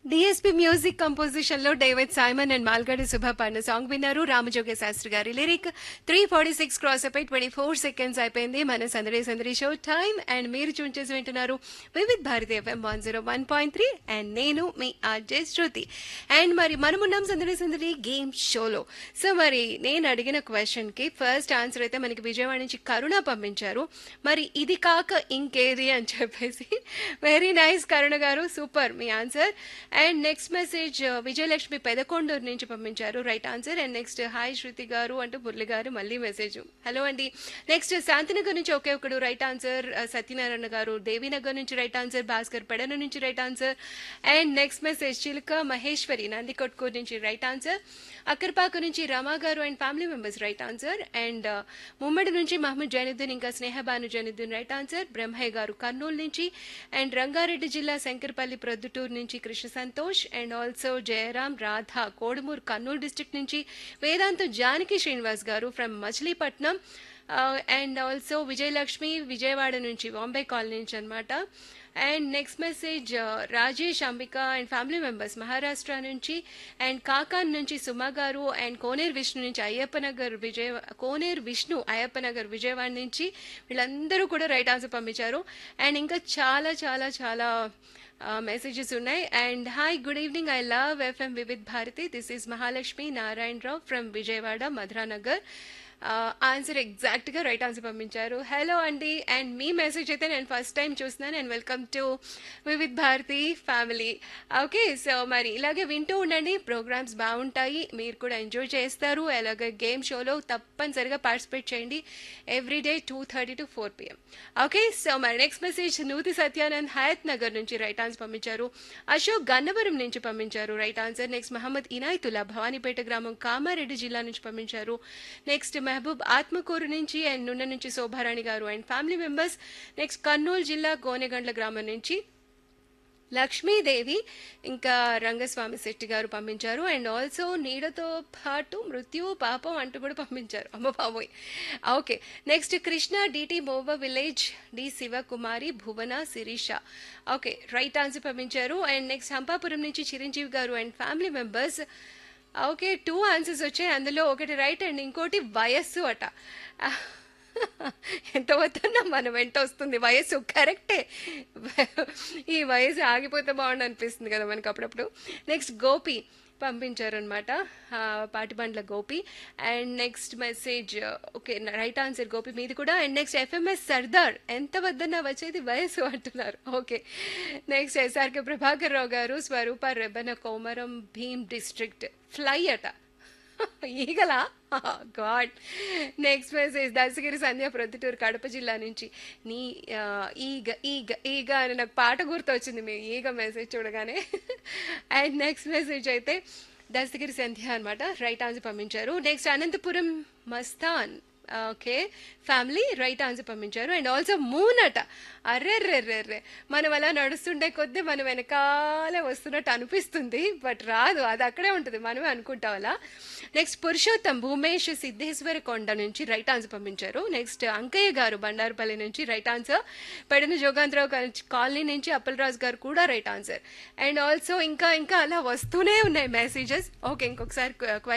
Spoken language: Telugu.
డిఎస్పి మ్యూజిక్ కంపోజిషన్ లో David Simon and Malgudi Subha పాడిన సాంగ్ విన్నారు రామజోగ శాస్త్రి గారి lyric three forty six cross అయిపోయి ట్వంటీ ఫోర్ సెకండ్స్ అయిపోయింది మన సందడి సందడి షో టైం అండ్ మీరు చూన్ చేసి వింటున్నారు Vividh Bharati FM one zero one point three and నేను మీ ఆర్జే శృతి అండ్ మరి మనమున్నాం సందడి సందడి గేమ్ షోలో సో మరి నేను అడిగిన క్వశ్చన్ కి ఫస్ట్ ఆన్సర్ అయితే మనకి విజయవాడ నుంచి కరుణ పంపించారు మరి ఇది కాక ఇంకేది అని చెప్పేసి very nice Karuna garu super మీ answer and next message Vijayalakshmi Pedakonduru నుంచి పంపించారు right answer and next hi Shruti garu అంటూ మురళి గారు మళ్ళీ మెసేజ్ హలో అండి నెక్స్ట్ శాంతినగర్ నుంచి ఒకే ఒకడు రైట్ ఆన్సర్ సత్యనారాయణ గారు దేవీనగర్ నుంచి రైట్ ఆన్సర్ భాస్కర్ పెడన నుంచి right answer and next message Chiluka Maheswari Nandikotkur నుంచి రైట్ ఆన్సర్ అక్కర్పాకు నుంచి Rama garu and family members right answer and Mummadi నుంచి మహమ్మద్ జైనుద్దీన్ ఇంకా స్నేహబాను జైనుద్దీన్ రైట్ ఆన్సర్ బ్రహ్మయ్య గారు కర్నూలు నుంచి అండ్ రంగారెడ్డి జిల్లా శంకర్పల్లి ప్రొద్దుటూరు నుంచి Krishna Santosh and also Jayaram Radha Kodumur Kurnool district నుంచి Vedanth Janaki Srinivas garu from Machilipatnam and also Vijayalakshmi Vijayawada నుంచి బాంబే కాలనీ నుంచి అనమాట and next message Rajesh Ambika and family members Maharashtra నుంచి అండ్ కాకాన్ నుంచి సుమ గారు అండ్ కోనేరు విష్ణు నుంచి అయ్యప్పనగర్ విజయ కోనేరు విష్ణు అయ్యప్పనగర్ విజయవాడ నుంచి వీళ్ళందరూ కూడా రైట్ ఆన్సర్ పంపించారు అండ్ ఇంకా చాలా చాలా చాలా మెసేజెస్ ఉన్నాయి and hi good evening I love FM Vividh Bharati this is Mahalakshmi Narayanarao from Vijayawada Madhuranagar answer ఎగ్జాక్ట్గా రైట్ ఆన్సర్ పంపించారు హలో అండి అండ్ మీ మెసేజ్ అయితే నేను ఫస్ట్ టైం చూస్తున్నాను and welcome to Vividh Bharati family okay so మరి ఇలాగే వింటూ ఉండండి ప్రోగ్రామ్స్ బాగుంటాయి మీరు కూడా ఎంజాయ్ చేస్తారు అలాగే గేమ్ షోలో తప్పనిసరిగా పార్టిసిపేట్ చేయండి every day two thirty to four PM okay so మరి నెక్స్ట్ మెసేజ్ నూతి సత్యానంద్ హయత్ నగర్ నుంచి రైట్ ఆన్సర్ పంపించారు అశోక్ గన్నవరం నుంచి పంపించారు right answer next Mohammed Inayatullah Bhavanipeta గ్రామం కామారెడ్డి జిల్లా నుంచి పంపించారు నెక్స్ట్ మహబూబ్ ఆత్మకూరు నుంచి అండ్ నున్న నుంచి Shobharani garu and family members next Kurnool జిల్లా గోనెగండ్ల గ్రామం నుంచి లక్ష్మీదేవి ఇంకా రంగస్వామి శెట్టి గారు పంపించారు అండ్ ఆల్సో నీడతో పాటు మృత్యు పాపం అంటూ కూడా పంపించారు అమ్మ బాబోయ్ okay next Krishna DT Mova village D Sivakumari Bhuvana Sirisha okay right answer పంపించారు అండ్ నెక్స్ట్ హంపాపురం నుంచి Chiranjeevi garu and family members okay two answers వచ్చాయి అందులో ఒకటి రైట్ అండ్ ఇంకోటి వయస్సు అట ఎంత వద్దన్నా మన వెంట వస్తుంది వయస్సు కరెక్టే ఈ వయసు ఆగిపోతే బాగుండు అనిపిస్తుంది కదా మనకి అప్పుడప్పుడు నెక్స్ట్ గోపి పంపించారనమాట Patibandla Gopi and next message okay right answer Gopi మీది కూడా అండ్ నెక్స్ట్ ఎఫ్ఎంఎస్ సర్దార్ ఎంత వద్దన్నా వచ్చేది వయసు అంటున్నారు okay next SRK Prabhakar Rao garu Swaroopa Rebbena Komaram Bheem district fly అట ఈగలా గాడ్ నెక్స్ట్ మెసేజ్ దశగిరి సంధ్య ప్రొద్దుటూరు కడప జిల్లా నుంచి నీ ఈగ ఈగ ఈగ అని నాకు పాట గుర్తొచ్చింది మీ ఈగ మెసేజ్ చూడగానే అండ్ నెక్స్ట్ మెసేజ్ అయితే దశగిరి సంధ్య అనమాట రైట్ ఆన్సర్ పంపించారు next Anantapuram Mastan okay family right answer పంపించారు అండ్ ఆల్సో మూన్ అట అర్రెర్రెర్రెర్రే మనం అలా నడుస్తుండే కొద్దీ మనం వెనకాలే వస్తున్నట్టు అనిపిస్తుంది బట్ రాదు అది అక్కడే ఉంటుంది మనమే అనుకుంటాం అలా నెక్స్ట్ పురుషోత్తం భూమేష్ సిద్ధేశ్వర కొండ నుంచి రైట్ ఆన్సర్ పంపించారు నెక్స్ట్ అంకయ్య గారు బండారుపల్లి నుంచి right answer Pedana Jogantharao colony నుంచి అప్పలరాజు గారు కూడా రైట్ ఆన్సర్ అండ్ ఆల్సో ఇంకా ఇంకా అలా వస్తూనే ఉన్నాయి మెసేజెస్ ఓకే ఇంకొకసారి